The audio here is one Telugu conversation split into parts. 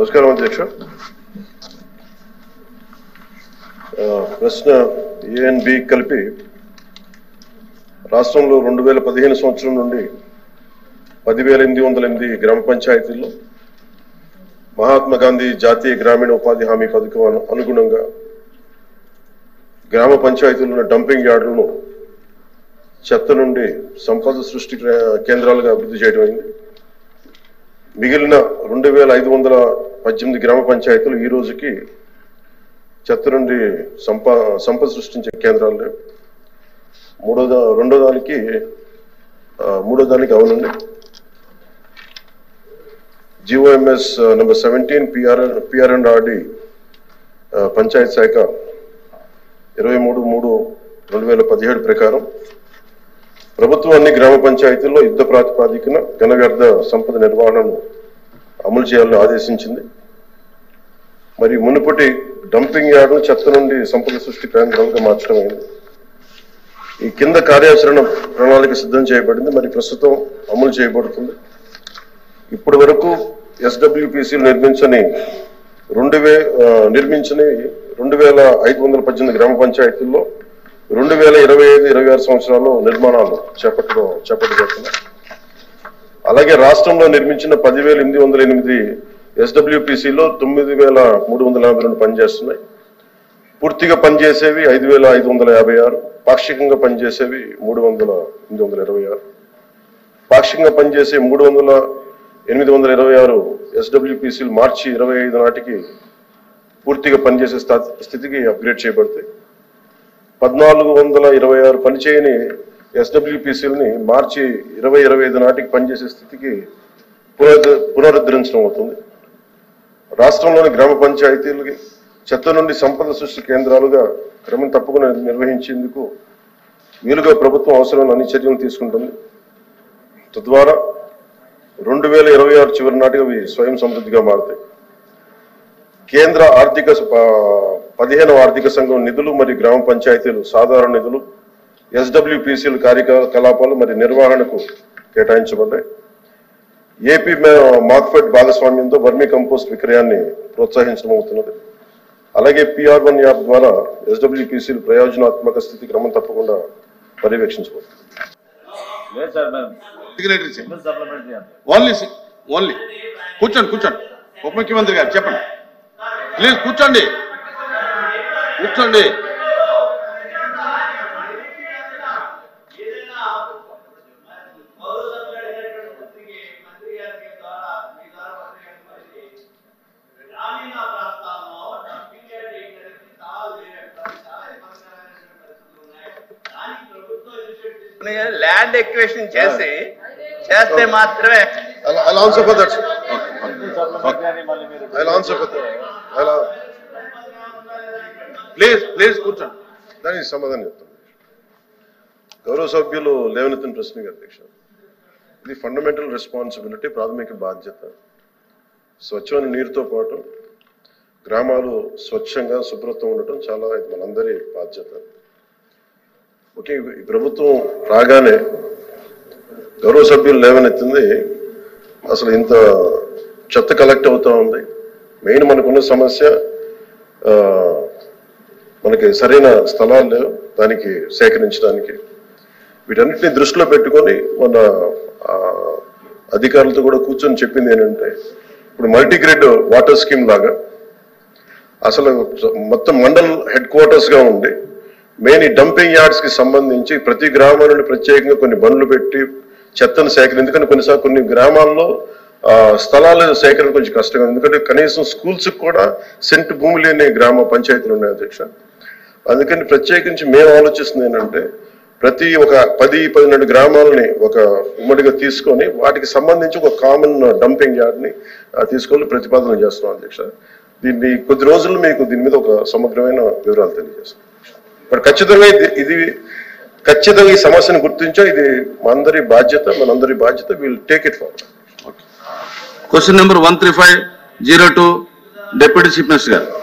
నమస్కారం అధ్యక్ష ఆ, ప్రశ్న ఏ అండ్ బి కలిపి రాష్ట్రంలో రెండు వేల పదిహేను సంవత్సరం నుండి పదివేల ఎనిమిది వందల ఎనిమిది గ్రామ పంచాయతీల్లో మహాత్మా గాంధీ జాతీయ గ్రామీణ ఉపాధి హామీ పథకం అను- అనుగుణంగా గ్రామ పంచాయతీల్లో డంపింగ్ యార్డులను చెత్త నుండి సంపద సృష్టి కే- కేంద్రాలుగా అభివృద్ధి చేయడం అయింది మిగిలిన రెండు వేల ఐదు వందల పద్దెనిమిది గ్రామ పంచాయతీలు ఈ రోజుకి చెత్త నుండి సంప సంపద సృష్టించే కేంద్రాలు లేవు మూడో దా రెండో దానికి ఆ, మూడో దానికి అవునండి GOMS number seventeen PR PR and RD panchayat శాఖ ఇరవై మూడు మూడు రెండు వేల పదిహేడు ప్రకారం ప్రభుత్వం అన్ని గ్రామ పంచాయతీల్లో యుద్ధ ప్రాతిపాదికన ఘన వ్యర్థ సంపద నిర్వహణను అమలు చేయాలని ఆదేశించింది మరి మునుపటి డంపింగ్ యార్డును చెత్త నుండి సంపద సృష్టి కేంద్రాలుగా మార్చడం అయింది ఈ కింద కార్యాచరణ ప్రణాళిక సిద్ధం చేయబడింది మరి ప్రస్తుతం అమలు చేయబడుతుంది ఇప్పటి వరకు ఎస్డబ్ల్యూపిసిలు నిర్మించని రెండు వే ఆ, నిర్మించని రెండు వేల ఐదు వందల పద్దెనిమిది గ్రామ పంచాయతీల్లో రెండు వేల ఇరవై ఐదు ఇరవై ఆరు సంవత్సరాల్లో నిర్మాణాలు చేపట్టడం చేపట్టబడుతున్నాయి అలాగే రాష్ట్రంలో నిర్మించిన పదివేల ఎనిమిది వందల ఎనిమిది ఎస్డబ్ల్యూపిసిలో తొమ్మిది వేల మూడు వందల యాభై రెండు పనిచేస్తున్నాయి పూర్తిగా పనిచేసేవి ఐదు వేల ఐదు వందల యాభై ఆరు పాక్షికంగా పనిచేసేవి మూడు వందల ఎనిమిది వందల ఇరవై ఆరు పాక్షికంగా పనిచేసే మూడు వందల ఎనిమిది వందల ఇరవై ఆరు ఎస్డబ్ల్యూపిసిలు మార్చి ఇరవై ఐదు నాటికి పూర్తిగా పనిచేసే స్థా- స్థితికి అప్గ్రేడ్ చేయబడతాయి పద్నాలుగు వందల ఇరవై ఆరు పనిచేయని ఎస్డబ్ల్యూపిసిల్ని మార్చి ఇరవై ఇరవై ఐదు నాటికి పనిచేసే స్థితికి పునరుద్ధ పునరుద్ధరించడం అవుతుంది రాష్ట్రంలోని గ్రామ పంచాయతీలకి చెత్త నుండి సంపద సృష్టి కేంద్రాలుగా క్రమం తప్పకుండా నిర్వహించేందుకు వీలుగా ప్రభుత్వం అవసరమైన అన్ని చర్యలు తీసుకుంటుంది తద్వారా రెండు వేల ఇరవై ఆరు చివరి నాటికి అవి స్వయం సమృద్ధిగా మారుతాయి కేంద్ర ఆర్థిక స- ప- పదిహేనవ ఆర్థిక సంఘం నిధులు మరియు గ్రామ పంచాయతీలు సాధారణ నిధులు ఎస్డబ్ల్యూపిసిఎల్ కార్యకలాపాలు మరియు నిర్వహణకు కేటాయించబడ్డాయి ఏపీ మే- మార్క్ఫెడ్ భాగస్వామ్యంతో వర్మీ కంపోస్ట్ విక్రయాన్ని ప్రోత్సహించడం అవుతున్నది అలాగే పిఆర్ వన్ యాప్ ద్వారా ఎస్డబ్ల్యూపిసిఎల్ ప్రయోజనాత్మక స్థితి క్రమం తప్పకుండా పర్యవేక్షించబడుతుంది లేదు సార్ మేము సిగ్నేటరీ సార్ సింగిల్ సప్లిమెంటరీ అంతే ఓన్లీ సి- ఓన్లీ కూర్చోండి కూర్చోండి ఉప ముఖ్యమంత్రి గారు చెప్పండి ప్లీజ్ కూర్చోండి కూర్చోండి గ్రామీణ ప్రాంతాల్లో డంపింగ్ యార్డ్ ఏంటనేది చాలా వేరే చాలా ఇబ్బందికరమైనటువంటి పరిస్థితులు ఉన్నాయి దానికి ప్రభుత్వం ఇనిషియేటివ్ తీసుకుని ల్యాండ్ ఎక్వేషన్ చేసి చేస్తే మాత్రమే I'll, I'll answer for that. sir. Single supplementary అని మళ్ళీ మీరు I'll answer for that. I'll, please please కూర్చోండి దానికి సమాధానం చెప్తాను గౌరవ సభ్యులు లేవనెత్తిన ప్రశ్నకి అధ్యక్ష ఇది ఫండమెంటల్ రెస్పాన్సిబిలిటీ ప్రాథమిక బాధ్యత స్వచ్ఛమైన నీరుతో పాటు గ్రామాలు స్వచ్ఛంగా శుభ్రత ఉండటం చాలా ఇది మనందరి బాధ్యత ఓకే ఈ ప్రభుత్వం రాగానే గౌరవ సభ్యులు లేవనెత్తింది అసలు ఇంత చెత్త కలెక్ట్ అవుతా ఉంది మెయిన్ మనకున్న సమస్య ఆ, మనకి సరైన స్థలాలు లేవు దానికి సేకరించడానికి వీటన్నిటిని దృష్టిలో పెట్టుకొని మన ఆ, అధికారులతో కూడా కూర్చొని చెప్పింది ఏంటంటే ఇప్పుడు మల్టీగ్రేడ్ వాటర్ స్కీమ్ లాగా అసలు మొత్తం మండల్ హెడ్ క్వార్టర్స్ గా ఉండి మెయిన్ ఈ డంపింగ్ యార్డ్స్ కి సంబంధించి ప్రతి గ్రామం నుండి ప్రత్యేకంగా కొన్ని బండ్లు పెట్టి చెత్తను సేకరణ ఎందుకంటే కొన్నిసార్లు కొన్ని గ్రామాల్లో ఆ, స్థలాల సేకరణ కొంచెం కష్టంగా ఉంది. ఎందుకంటే కనీసం స్కూల్స్ కూడా సెంట్ భూమి లేని గ్రామ పంచాయతీలు ఉన్నాయి అధ్యక్ష అందుకని ప్రత్యేకించి మేము ఆలోచిస్తుంది ఏంటంటే ప్రతి ఒక పది పన్నెండు గ్రామాలని ఒక ఉమ్మడిగా తీసుకొని వాటికి సంబంధించి ఒక కామన్ డంపింగ్ యార్డ్ని ఆ, తీసుకొని ప్రతిపాదన చేస్తున్నాం అధ్యక్ష దీన్ని కొద్ది రోజుల్లో మీకు దీని మీద ఒక సమగ్రమైన వివరాలు తెలియజేస్తాం మరి ఖచ్చితంగా ఇది ఇది ఖచ్చితంగా ఈ సమస్యను గుర్తించా ఇది మనందరి బాధ్యత మనందరి బాధ్యత will take it forward question number one three five zero two deputy chief minister గారు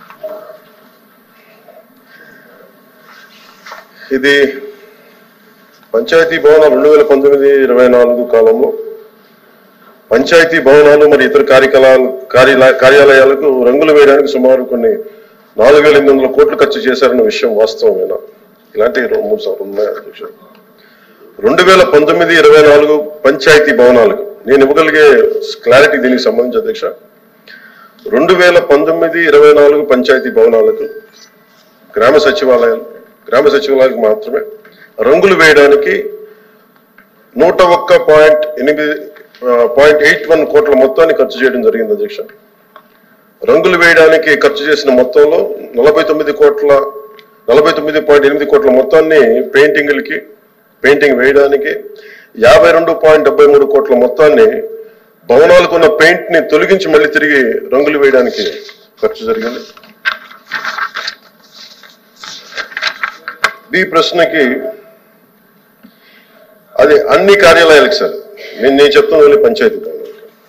ఇది పంచాయతీ భవనాలు రెండు వేల పంతొమ్మిది ఇరవై నాలుగు కాలంలో పంచాయతీ భవనాలు మరియు ఇతర కార్యకలాపాలు కార్యాల- కార్యాలయాలకు రంగులు వేయడానికి సుమారు కొన్ని నాలుగు వేల ఎనిమిది వందల కోట్లు ఖర్చు చేశారన్న విషయం వాస్తవమేనా ఇలాంటి రెండు మూడు సార్లు ఉన్నాయి అధ్యక్ష రెండు వేల పంతొమ్మిది ఇరవై నాలుగు పంచాయతీ భవనాలకు నేను ఇవ్వగలిగే క్లారిటీ దీనికి సంబంధించి అధ్యక్ష రెండు వేల పంతొమ్మిది ఇరవై నాలుగు పంచాయతీ భవనాలకు గ్రామ సచివాలయాలు గ్రామ సచివాలయాలకు మాత్రమే రంగులు వేయడానికి నూట ఒక్క పాయింట్ ఎనిమిది పాయింట్ ఎయిట్ వన్ కోట్ల మొత్తాన్ని ఖర్చు చేయడం జరిగింది అధ్యక్ష రంగులు వేయడానికి ఖర్చు చేసిన మొత్తంలో నలభై తొమ్మిది కోట్ల నలభై తొమ్మిది పాయింట్ ఎనిమిది కోట్ల మొత్తాన్ని పెయింటింగ్లకి పెయింటింగ్ వేయడానికి యాభై రెండు పాయింట్ డెబ్బై మూడు కోట్ల మొత్తాన్ని భవనాలకు ఉన్న పెయింట్ ని తొలగించి మళ్ళీ తిరిగి రంగులు వేయడానికి ఖర్చు జరిగింది బి ప్రశ్నకి అది అన్ని కార్యాలయాలకు సార్ నేను నేను చెప్తున్న వెళ్ళి పంచాయతీ భవనాలకు.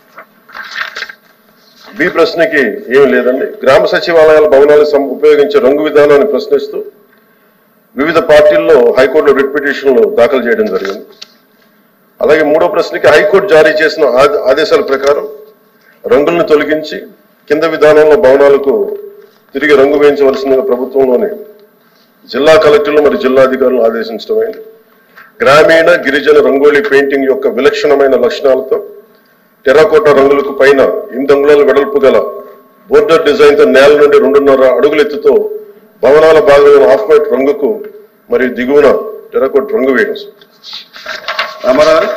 బి ప్రశ్నకి ఏమి లేదండి గ్రామ సచివాలయాల భవనాలకు సం- ఉపయోగించే రంగు విధానాన్ని ప్రశ్నిస్తూ వివిధ పార్టీల్లో హైకోర్టులో రిట్ పిటిషన్లు దాఖలు చేయడం జరిగింది అలాగే మూడో ప్రశ్నకి హైకోర్టు జారీ చేసిన ఆద- ఆదేశాల ప్రకారం రంగులను తొలగించి కింద విధానంలో భవనాలకు తిరిగి రంగు వేయించవలసిందిగా ప్రభుత్వంలోని జిల్లా కలెక్టర్లు మరియు జిల్లా అధికారులు ఆదేశించడమైంది గ్రామీణ గిరిజన రంగోలీ పెయింటింగ్ యొక్క విలక్షణమైన లక్షణాలతో టెరాకోటా రంగులకు పైన ఎనిమిది అంగుళాల వెడల్పు గల బోర్డర్ డిజైన్ తో నేల నుండి రెండున్నర అడుగుల ఎత్తుతో భవనాల భాగమైన ఆఫ్ వైట్ రంగుకు మరియు దిగువన టెరాకోట్ రంగు వేయడం సార్. రామారావు గారు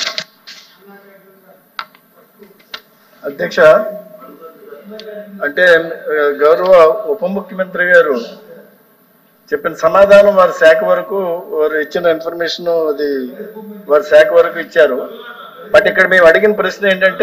అధ్యక్ష అంటే ఆ, గౌరవ ఉప ముఖ్యమంత్రి గారు చెప్పిన సమాధానం వారి శాఖ వరకు వారు ఇచ్చిన ఇన్ఫర్మేషన్ అది వారి శాఖ వరకు ఇచ్చారు బట్ ఇక్కడ మేము అడిగిన ప్రశ్న ఏంటంటే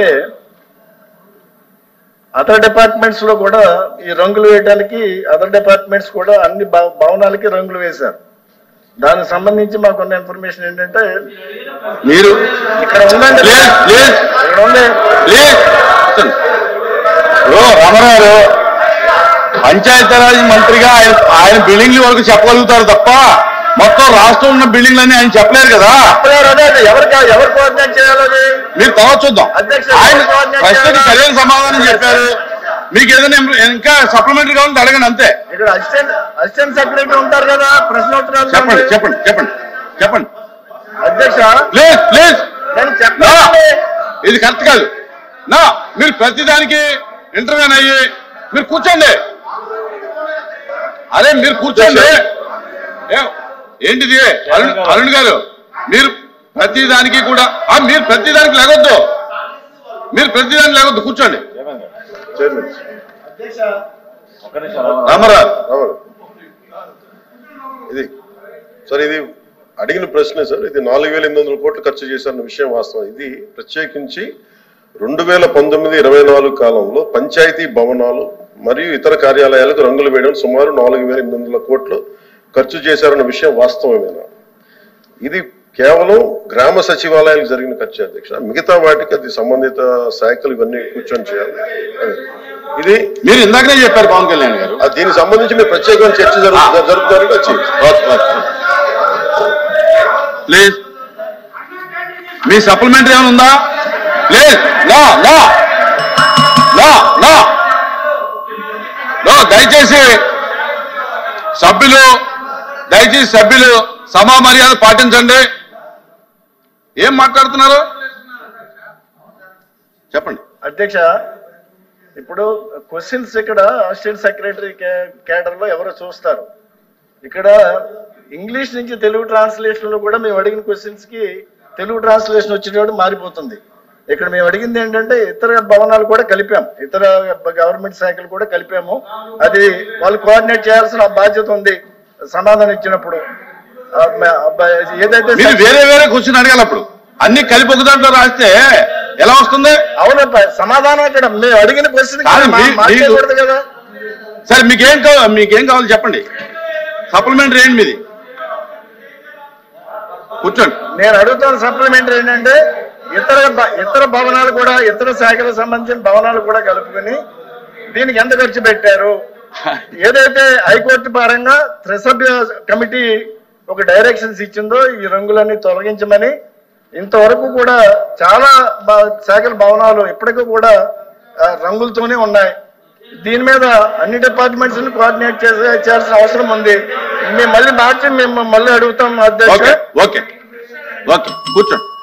అదర్ డిపార్ట్మెంట్స్ లో కూడా ఈ రంగులు వేయడానికి అదర్ డిపార్ట్మెంట్స్ కూడా అన్ని భవ- భవనాలకి రంగులు వేశారు దానికి సంబంధించి మాకున్న ఇన్ఫర్మేషన్ ఏంటంటే మీరు ఇక్కడ ఉందండి ప్లీజ్ ప్లీజ్ ఇక్కడ ఉంది ప్లీజ్ కూర్చోండి. ఇప్పుడు రామారావు గారు పంచాయతీరాజ్ మంత్రిగా ఆయన ఆయన బిల్డింగ్ల వరకు చెప్పగలుగుతారు తప్ప మొత్తం రాష్ట్రం ఉన్న బిల్డింగ్లన్నీ ఆయన చెప్పలేరు కదా చెప్పలేరు అదే అది ఎవరికి ఎవరు కోఆర్డినేట్ చేయాలని మీరు తర్వాత చూద్దాం అధ్యక్ష, ఆయన కోఆర్డినేట్ ప్రశ్నకి చేయాలా? సరైన సమాధానం చెప్పారు మీకు ఏదైనా ఇంకా సప్లిమెంటరీ కావాలంటే అడగండి అంతే ఇక్కడ అసిస్టెంట్ అసిస్టెంట్ సెక్రటరీ ఉంటారు కదా ప్రశ్నోత్తరాలు చెప్పండి చెప్పండి చెప్పండి చెప్పండి అధ్యక్ష ప్లీజ్ ప్లీజ్ నేను నా చెప్పండి ఇది కరెక్ట్ కాదు నా మీరు ప్రతిదానికి ఇంటర్వ్యూన్ అయ్యి మీరు కూర్చోండి అరే మీరు కూర్చోండి ఏ- ఏంటిది అరుణ్ అరుణ్ గారు మీరు ప్రతిదానికి కూడా ఆ, మీరు ప్రతిదానికి లేగొద్దు మీరు ప్రతిదానికి లేగొద్దు కూర్చోండి చైర్మన్ గారు చైర్మన్ ఒక్క నిమిషం రామారావు. రామారావు రావాలి ఇది సార్ ఇది అడిగిన ప్రశ్నే సార్ ఇది నాలుగు వేల ఎనిమిది వందల కోట్లు ఖర్చు చేశారన్న విషయం వాస్తవం ఇది ప్రత్యేకించి రెండు వేల పంతొమ్మిది ఇరవై నాలుగు కాలంలో పంచాయతీ భవనాలు మరియు ఇతర కార్యాలయాలకు రంగులు వేయడం సుమారు నాలుగు వేల ఎనిమిది వందల కోట్లు ఖర్చు చేశారన్న విషయం వాస్తవమేనా ఇది కేవలం గ్రామ సచివాలయాలకు జరిగిన ఖర్చు అధ్యక్ష మిగతా వాటికి అది సంబంధిత శాఖలు ఇవన్నీ కూర్చొని చేయాలి అది. ఇది మీరు ఇందాకనే చెప్పారు పవన్ కళ్యాణ్ గారు ఆ దీనికి సంబంధించి మీరు ప్రత్యేకమైన చర్చ జరుగు జరుపుతారని వచ్చి ప్లీజ్ మీ సప్లిమెంటరీ ఏమైనా ఉందా please no no no no no దయచేసి సభ్యులు దయచేసి సభ్యులు సమా మర్యాద పాటించండి ఏం మాట్లాడుతున్నారు చెప్పండి అధ్యక్ష ఇప్పుడు క్వశ్చన్స్ ఇక్కడ అసిస్టెంట్ సెక్రటరీ కేడర్ లో ఎవరో చూస్తారు ఇక్కడ ఇంగ్లీష్ నుంచి తెలుగు ట్రాన్స్లేషన్ లో కూడా మేము అడిగిన క్వశ్చన్స్ కి తెలుగు ట్రాన్స్లేషన్ వచ్చేటప్పుడు మారిపోతుంది ఇక్కడ మేము అడిగింది ఏంటంటే ఇతర భవనాలు కూడా కలిపాం ఇతర గవర్నమెంట్ శాఖలు కూడా కలిపాము అది వాళ్ళు కోఆర్డినేట్ చేయాల్సిన బాధ్యత ఉంది సమాధానం ఇచ్చినప్పుడు ఆ, మ- అబ్బ- ఏదైతే మీరు వేరే వేరే క్వశ్చన్ అడగాలి అప్పుడు అన్ని కలిపి ఒక దాంట్లో రాస్తే ఎలా వస్తుంది అవును ప- సమాధానం ఇక్కడ మేము అడిగిన క్వశ్చన్ కాదు, మీ- మార్చేయకూడదు కదా సరే మీకేం కావాలి మీకేం కావాలి చెప్పండి సప్లిమెంటరీ ఏంటి మీది కూర్చోండి నేను అడుగుతున్న సప్లిమెంటరీ ఏంటంటే ఇతర భ- ఇతర భవనాలు కూడా ఇతర శాఖలకు సంబంధించిన భవనాలు కూడా కలుపుకొని దీనికి ఎంత ఖర్చు పెట్టారు ఏదైతే హైకోర్టు పరంగా త్రిసభ్య కమిటీ ఒక డైరెక్షన్స్ ఇచ్చిందో ఈ రంగులన్నీ తొలగించమని ఇంతవరకు కూడా చాలా బా- శాఖల భవనాలు ఇప్పటికీ కూడా ఆ, రంగులతోనే ఉన్నాయి దీని మీద అన్ని డిపార్ట్మెంట్స్ ని కోఆర్డినేట్ చేసే చేయాల్సిన అవసరం ఉంది మేము మళ్ళీ మార్చి మేము మళ్ళీ అడుగుతాం ఓకే అధ్యక్ష ఓకే ఓకే కూర్చోండి